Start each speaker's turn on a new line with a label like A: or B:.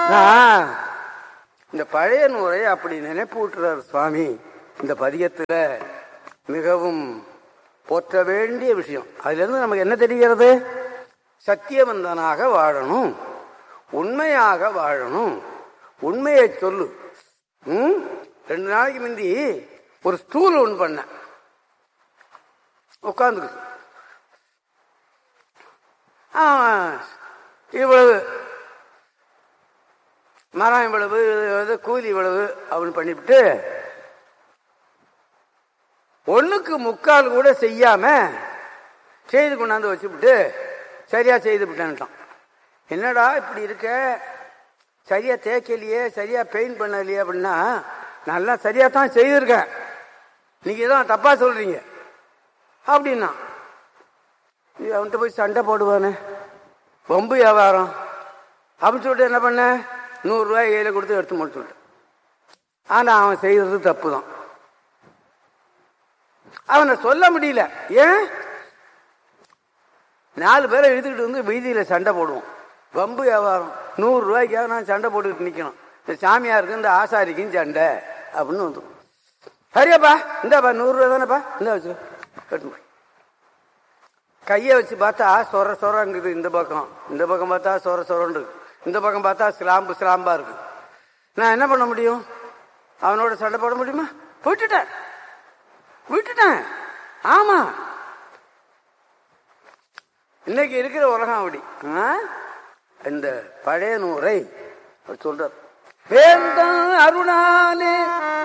A: நான் இந்த பழைய நூரை அப்படி நினைப்பு விட்டுறார் சுவாமி இந்த பதியத்துல மிகவும் போற்ற வேண்டிய விஷயம் அதுல இருந்து நமக்கு என்ன தெரிகிறது சத்தியவந்தனாக வாழணும் உண்மையாக வாழணும் உண்மையை சொல்லு ம்? ரெண்டு நாளைக்கு முந்தி ஒரு ஸ்டூல் ஒன்று பண்ணேன் உட்காந்துக்கிட்டு இவ்வளவு மரம் இவ்வளவு இது கூலி இவ்வளவு அப்படின்னு பண்ணிவிட்டு ஒண்ணுக்கு முக்கால் கூட செய்யாம செய்து கொண்டாந்து வச்சுவிட்டு சரியா செய்து விட்டேன்ட்டான் என்னடா இப்படி இருக்க சரியா தேய்க்கலையே சரியா பெயிண்ட் பண்ணலையே அப்படின்னா நல்லா சரியா தான் செய்திருக்கேன் நீங்க தான் தப்பா சொல்றீங்க அப்படின்னா நீ அவன்கிட்ட போய் சண்டை போடுவானே வம்பு வியாபாரம் அப்படின்னு சொல்லிட்டு என்ன பண்ண நூறு ரூபாய் கையில கொடுத்து எடுத்து முடிச்சு விட்டேன் ஆனா அவன் செய்யறது தப்பு தான் அவனை சொல்ல முடியல ஏன் நாலு பேரை இழுத்துக்கிட்டு வந்து வீதியில சண்டை போடுவோம் வம்பு வியாபாரம் நூறு ரூபாய்க்காக நான் சண்டை போட்டுக்கிட்டு நிக்கணும் இந்த சாமியாருக்கு இந்த ஆசாரிக்கும் சண்டை அப்படின்னு வந்துடும் சரியாப்பா இந்தாப்பா நூறு ரூபாய் தானேப்பா இந்த வச்சு எடுத்து போய் கையை வச்சு பார்த்தா சொர சொரங்குது இந்த பக்கம் இந்த பக்கம் பார்த்தா சொர சொரன்னு இருக்கு இந்த பக்கம் பார்த்தா சிலாம்பு சிலாம்பா இருக்கு நான் என்ன பண்ண முடியும் அவனோட சண்டை போட முடியுமா விட்டுட்டேன் விட்டுட்டேன் ஆமா இன்னைக்கு இருக்கிற உலகம் அப்படி ஆ? இந்த பழைய நூரை அவர் சொல்றார் வேந்தன் அருணாலே